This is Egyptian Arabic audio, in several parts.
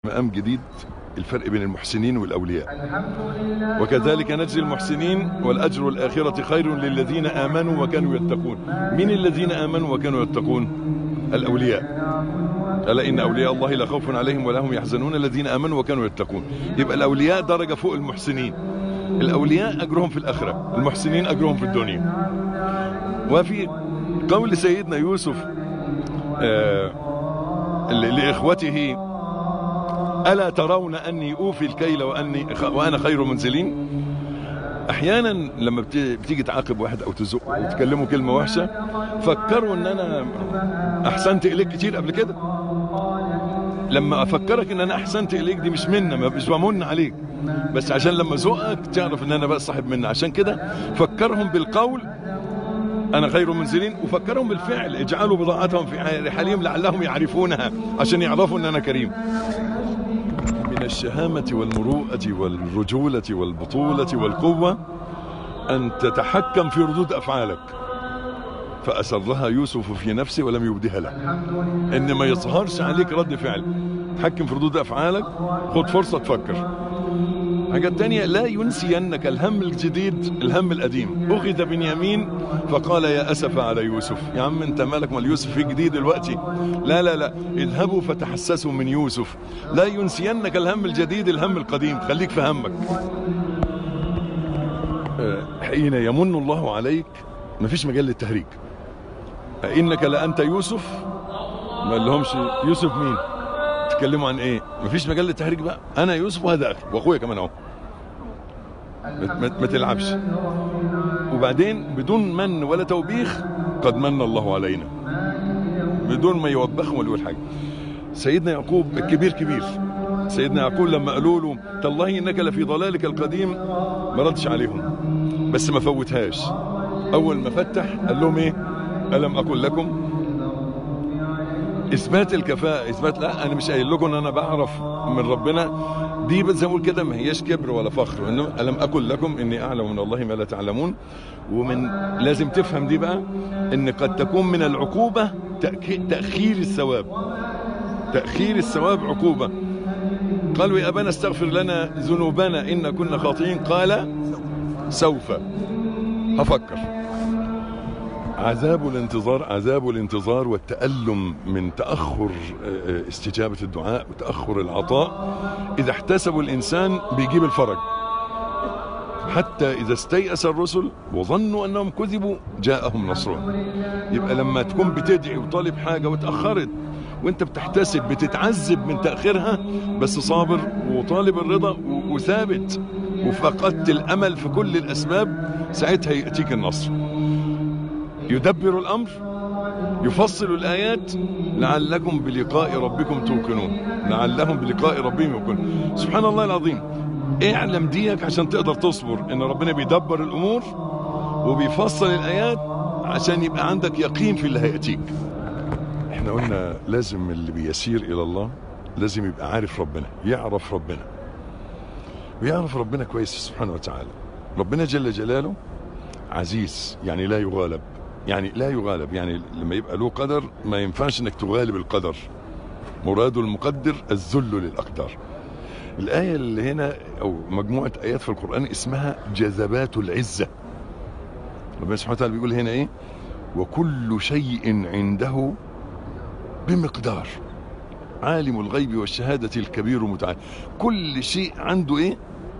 مقام جديد الفرق بين المحسنين والأولياء وكذلك نجزي المحسنين والأجر الآخرة خير للذين آمنوا وكانوا يتقون من الذين آمنوا وكانوا يتقون الأولياء ألا إن أولياء الله لا خوف عليهم ولا هم يحزنون الذين آمنوا وكانوا يتقون يبقى الأولياء درجة فوق المحسنين الأولياء أجرهم في الآخرة المحسنين أجرهم في الدنيا وفي قول سيدنا يوسف آه لإخوته ألا ترون أني أوفي الكيل وأني وأنا خير منزلين أحيانا لما بتيجي تعاقب واحد أو تزق وتكلمه كلمة وحشة فكروا أن أنا أحسنت إليك كتير قبل كده لما أفكرك أن أنا أحسنت إليك دي مش منا مش بمن عليك بس عشان لما زقك تعرف أن أنا بقى صاحب منا عشان كده فكرهم بالقول أنا خير منزلين وفكرهم بالفعل اجعلوا بضاعتهم في رحالهم لعلهم يعرفونها عشان يعرفوا أن أنا كريم من الشهامة والمروءة والرجولة والبطولة والقوة أن تتحكم في ردود أفعالك فأسرها يوسف في نفسه ولم يبدها له إن ما يظهرش عليك رد فعل تحكم في ردود أفعالك خد فرصة تفكر حاجة تانية لا ينسينك الهم الجديد الهم القديم أخذ بنيامين فقال يا أسف على يوسف يا عم انت مالك مال يوسف في جديد دلوقتي لا لا لا اذهبوا فتحسسوا من يوسف لا ينسينك الهم الجديد الهم القديم خليك في همك حين يمن الله عليك مفيش مجال للتهريج إنك لأنت يوسف ما لهمش يوسف مين تتكلموا عن ايه مفيش مجال للتهريج بقى انا يوسف وهذا اخي واخويا كمان اهو ما تلعبش وبعدين بدون من ولا توبيخ قد من الله علينا بدون ما يوبخهم ولا يقول حاجه سيدنا يعقوب الكبير كبير سيدنا يعقوب لما قالوا له تالله انك لفي ضلالك القديم ما ردش عليهم بس ما فوتهاش اول ما فتح قال لهم ايه الم اقل لكم اثبات الكفاءه اثبات لا انا مش قايل لكم ان انا بعرف من ربنا دي زي ما اقول كده ما هياش كبر ولا فخر انه الم اقل لكم اني اعلم من الله ما لا تعلمون ومن لازم تفهم دي بقى ان قد تكون من العقوبه تاخير الثواب تاخير الثواب عقوبه قالوا يا ابانا استغفر لنا ذنوبنا ان كنا خاطئين قال سوف هفكر عذاب الانتظار عذاب الانتظار والتألم من تأخر استجابة الدعاء وتأخر العطاء إذا احتسبوا الإنسان بيجيب الفرج حتى إذا استيأس الرسل وظنوا أنهم كذبوا جاءهم نصرهم يبقى لما تكون بتدعي وطالب حاجة وتأخرت وانت بتحتسب بتتعذب من تأخيرها بس صابر وطالب الرضا وثابت وفقدت الأمل في كل الأسباب ساعتها يأتيك النصر يدبر الأمر يفصل الآيات لعلكم بلقاء ربكم توقنون لعلهم بلقاء ربهم يوقنون سبحان الله العظيم اعلم ديك عشان تقدر تصبر ان ربنا بيدبر الأمور وبيفصل الآيات عشان يبقى عندك يقين في اللي هيأتيك احنا قلنا لازم اللي بيسير إلى الله لازم يبقى عارف ربنا يعرف ربنا ويعرف ربنا كويس سبحانه وتعالى ربنا جل جلاله عزيز يعني لا يغالب يعني لا يغالب يعني لما يبقى له قدر ما ينفعش انك تغالب القدر مراد المقدر الذل للأقدار الآية اللي هنا أو مجموعة آيات في القرآن اسمها جذبات العزة ربنا سبحانه وتعالى بيقول هنا إيه وكل شيء عنده بمقدار عالم الغيب والشهادة الكبير المتعال كل شيء عنده إيه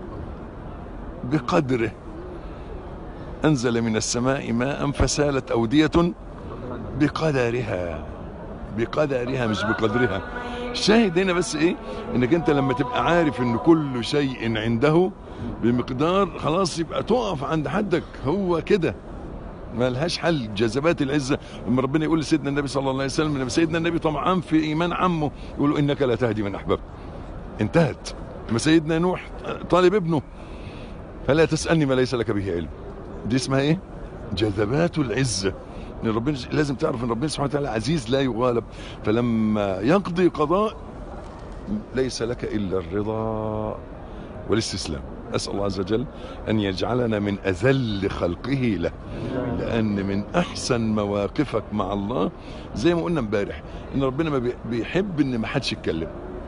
بقدره أنزل من السماء ماء فسالت أودية بقدرها بقدرها مش بقدرها الشاهد هنا بس ايه انك انت لما تبقى عارف ان كل شيء عنده بمقدار خلاص يبقى تقف عند حدك هو كده ما لهاش حل جذبات العزة لما ربنا يقول لسيدنا النبي صلى الله عليه وسلم لما سيدنا النبي طمعان في ايمان عمه يقول انك لا تهدي من احببت انتهت لما سيدنا نوح طالب ابنه فلا تسألني ما ليس لك به علم دي اسمها ايه جذبات العزة ان ربنا لازم تعرف ان ربنا سبحانه وتعالى عزيز لا يغالب فلما يقضي قضاء ليس لك الا الرضا والاستسلام اسال الله عز وجل ان يجعلنا من اذل خلقه له لان من احسن مواقفك مع الله زي ما قلنا امبارح ان ربنا ما بيحب ان ما حدش يتكلم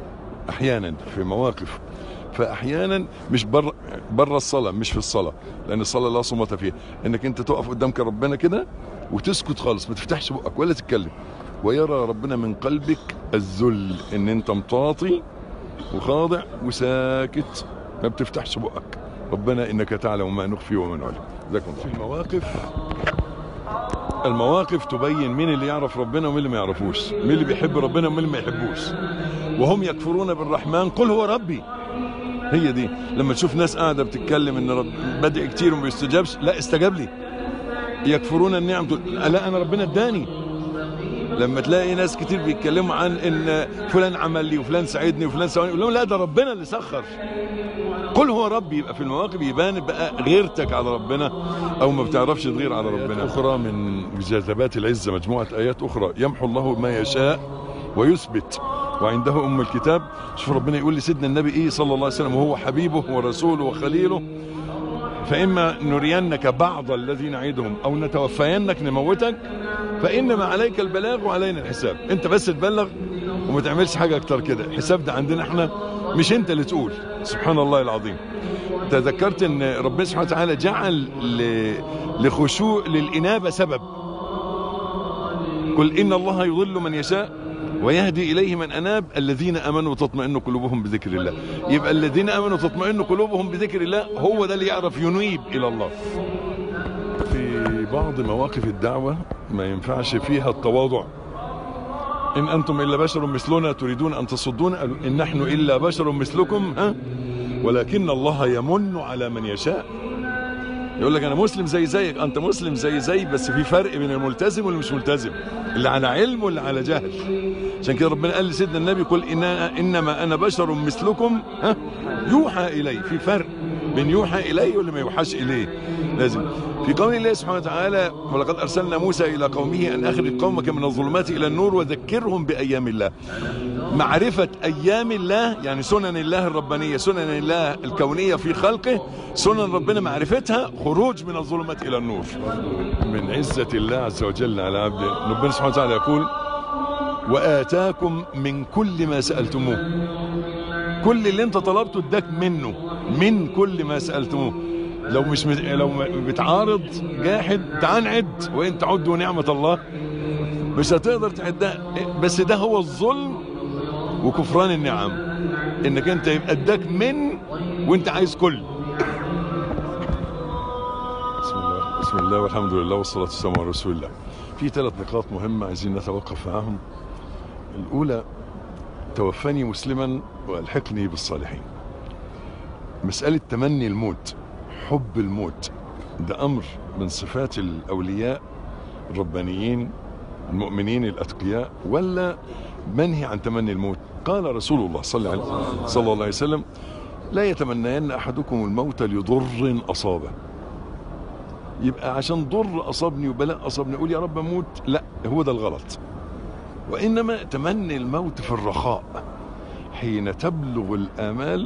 احيانا في مواقف فاحيانا مش بره بره الصلاه مش في الصلاه لان الصلاه لا صمة فيها انك انت تقف قدامك ربنا كده وتسكت خالص ما تفتحش بقك ولا تتكلم ويرى ربنا من قلبك الذل ان انت مطاطي وخاضع وساكت ما بتفتحش بقك ربنا انك تعلم ما نخفي وما نعلم جزاكم الله في المواقف المواقف تبين مين اللي يعرف ربنا ومين اللي ما يعرفوش مين اللي بيحب ربنا ومين اللي ما يحبوش وهم يكفرون بالرحمن قل هو ربي هي دي لما تشوف ناس قاعده بتتكلم ان رب بدعي كتير وما بيستجابش لا استجاب لي يكفرون النعم تقول لا انا ربنا اداني لما تلاقي ناس كتير بيتكلموا عن ان فلان عمل لي وفلان ساعدني وفلان سواني يقول لهم لا ده ربنا اللي سخر قل هو ربي يبقى في المواقف يبان بقى غيرتك على ربنا او ما بتعرفش تغير على ربنا اخرى من جذبات العزه مجموعه ايات اخرى يمحو الله ما يشاء ويثبت وعنده ام الكتاب شوف ربنا يقول لسيدنا النبي ايه صلى الله عليه وسلم وهو حبيبه ورسوله وخليله فإما نرينك بعض الذي نعيدهم أو نتوفينك نموتك فإنما عليك البلاغ وعلينا الحساب أنت بس تبلغ وما تعملش حاجة أكتر كده الحساب ده عندنا احنا مش أنت اللي تقول سبحان الله العظيم تذكرت أن ربنا سبحانه وتعالى جعل لخشوع للإنابة سبب قل إن الله يضل من يشاء ويهدي إليه من أناب الذين أمنوا وتطمئن قلوبهم بذكر الله يبقى الذين أمنوا وتطمئن قلوبهم بذكر الله هو ده اللي يعرف ينيب إلى الله في بعض مواقف الدعوة ما ينفعش فيها التواضع إن أنتم إلا بشر مثلنا تريدون أن تصدون قالوا إن نحن إلا بشر مثلكم ها ولكن الله يمن على من يشاء يقول لك انا مسلم زي زيك انت مسلم زي زي بس في فرق بين الملتزم واللي مش ملتزم اللي على علم واللي على جهل عشان كده ربنا قال لسيدنا النبي قل إن انما انا بشر مثلكم ها يوحى الي في فرق بين يوحى اليه واللي ما يوحاش اليه لازم في قول الله سبحانه وتعالى ولقد ارسلنا موسى الى قومه ان اخرج قومك من الظلمات الى النور وذكرهم بايام الله معرفة ايام الله يعني سنن الله الربانية سنن الله الكونية في خلقه سنن ربنا معرفتها خروج من الظلمات الى النور من عزة الله عز وجل على عبده ربنا سبحانه وتعالى يقول وآتاكم من كل ما سألتموه كل اللي انت طلبته اداك منه من كل ما سألتموه لو مش مت... لو بتعارض جاحد تعال نعد وان تعدوا نعمة الله مش هتقدر تعدها بس ده هو الظلم وكفران النعم انك انت يبقى اداك من وانت عايز كل بسم الله بسم الله والحمد لله والصلاة والسلام على رسول الله في ثلاث نقاط مهمة عايزين نتوقف معاهم الأولى توفني مسلما والحقني بالصالحين مسألة تمني الموت حب الموت ده أمر من صفات الأولياء الربانيين المؤمنين الأتقياء ولا منهي عن تمني الموت قال رسول الله صلى الله عليه, صلى الله عليه وسلم لا يتمنين أحدكم الموت لضر أصابه يبقى عشان ضر أصابني وبلاء أصابني أقول يا رب أموت لا هو ده الغلط وإنما تمني الموت في الرخاء حين تبلغ الآمال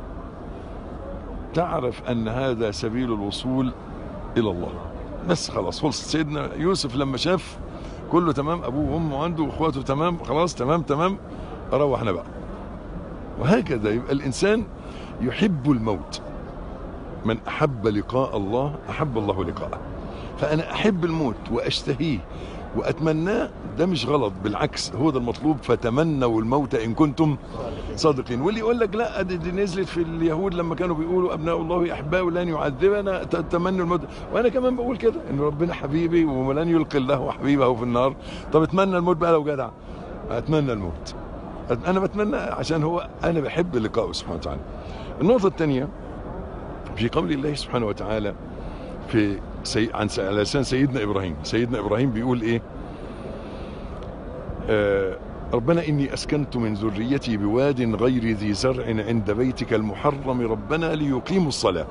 تعرف أن هذا سبيل الوصول إلى الله بس خلاص خلص سيدنا يوسف لما شاف كله تمام أبوه وأمه عنده وأخواته تمام خلاص تمام تمام أروح أنا بقى وهكذا يبقى الإنسان يحب الموت من أحب لقاء الله أحب الله لقاءه فأنا أحب الموت وأشتهيه وأتمناه ده مش غلط بالعكس هو ده المطلوب فتمنوا الموت إن كنتم صادقين واللي يقول لك لا دي, دي نزلت في اليهود لما كانوا بيقولوا أبناء الله أحباء لن يعذبنا تمنوا الموت وأنا كمان بقول كده إن ربنا حبيبي ولن يلقي الله حبيبه في النار طب اتمنى الموت بقى لو جدع أتمنى الموت أنا بتمنى عشان هو أنا بحب لقائه سبحانه وتعالى النقطة الثانية في قول الله سبحانه وتعالى في سي... عن س... على لسان سيدنا ابراهيم سيدنا ابراهيم بيقول ايه آه ربنا اني اسكنت من ذريتي بواد غير ذي زرع عند بيتك المحرم ربنا ليقيموا الصلاه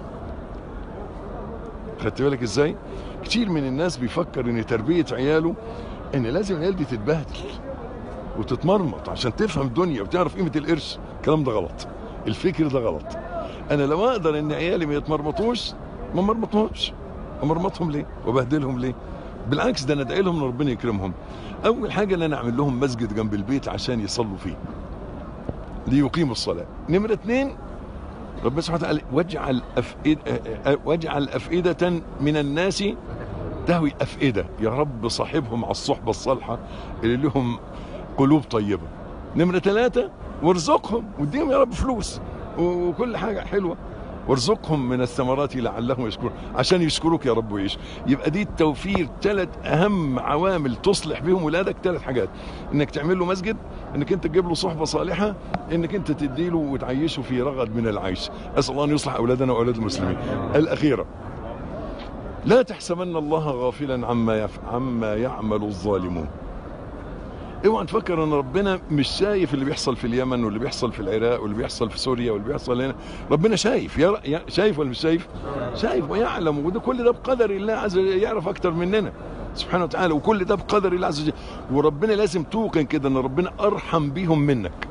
خدت بالك ازاي كتير من الناس بيفكر ان تربيه عياله ان لازم العيال دي تتبهدل وتتمرمط عشان تفهم الدنيا وتعرف قيمه القرش الكلام ده غلط الفكر ده غلط انا لو اقدر ان عيالي ما يتمرمطوش ما مرمطهمش امرمطهم ليه وبهدلهم ليه بالعكس ده انا ادعي لهم ان ربنا يكرمهم اول حاجه ان انا اعمل لهم مسجد جنب البيت عشان يصلوا فيه ليقيموا الصلاة نمرة اثنين ربنا سبحانه وتعالى واجعل أفئدة, واجعل أفئدة من الناس تهوي أفئدة يا رب صاحبهم على الصحبة الصالحة اللي لهم قلوب طيبة نمرة ثلاثة وارزقهم واديهم يا رب فلوس وكل حاجة حلوة وارزقهم من الثمرات لعلهم يشكرون عشان يشكروك يا رب ويش يبقى دي التوفير ثلاث اهم عوامل تصلح بهم ولادك ثلاث حاجات انك تعمل له مسجد انك انت تجيب له صحبه صالحه انك انت تديله وتعيشه في رغد من العيش اسال الله ان يصلح اولادنا واولاد المسلمين الاخيره لا تحسبن الله غافلا عما يف... عما يعمل الظالمون اوعى تفكر ان ربنا مش شايف اللي بيحصل في اليمن واللي بيحصل في العراق واللي بيحصل في سوريا واللي بيحصل هنا ربنا شايف يرى شايف ولا مش شايف شايف ويعلم وده كل ده بقدر الله عز وجل يعرف اكتر مننا سبحانه وتعالى وكل ده بقدر الله عز وجل وربنا لازم توقن كده ان ربنا ارحم بيهم منك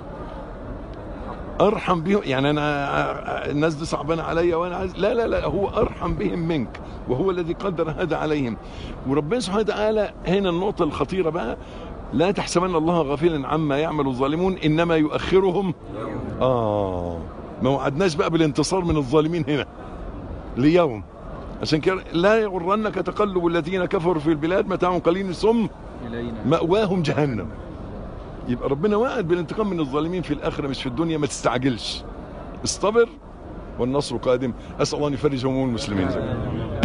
ارحم بهم يعني انا الناس دي صعبانه عليا وانا عايز لا لا لا هو ارحم بهم منك وهو الذي قدر هذا عليهم وربنا سبحانه وتعالى هنا النقطه الخطيره بقى لا تحسبن الله غافلا عما يعمل الظالمون انما يؤخرهم اه ما وعدناش بقى بالانتصار من الظالمين هنا ليوم عشان كده لا يغرنك تقلب الذين كفروا في البلاد متاع قليل ثم مأواهم جهنم يبقى ربنا وعد بالانتقام من الظالمين في الاخره مش في الدنيا ما تستعجلش اصطبر والنصر قادم اسال الله ان يفرج هموم المسلمين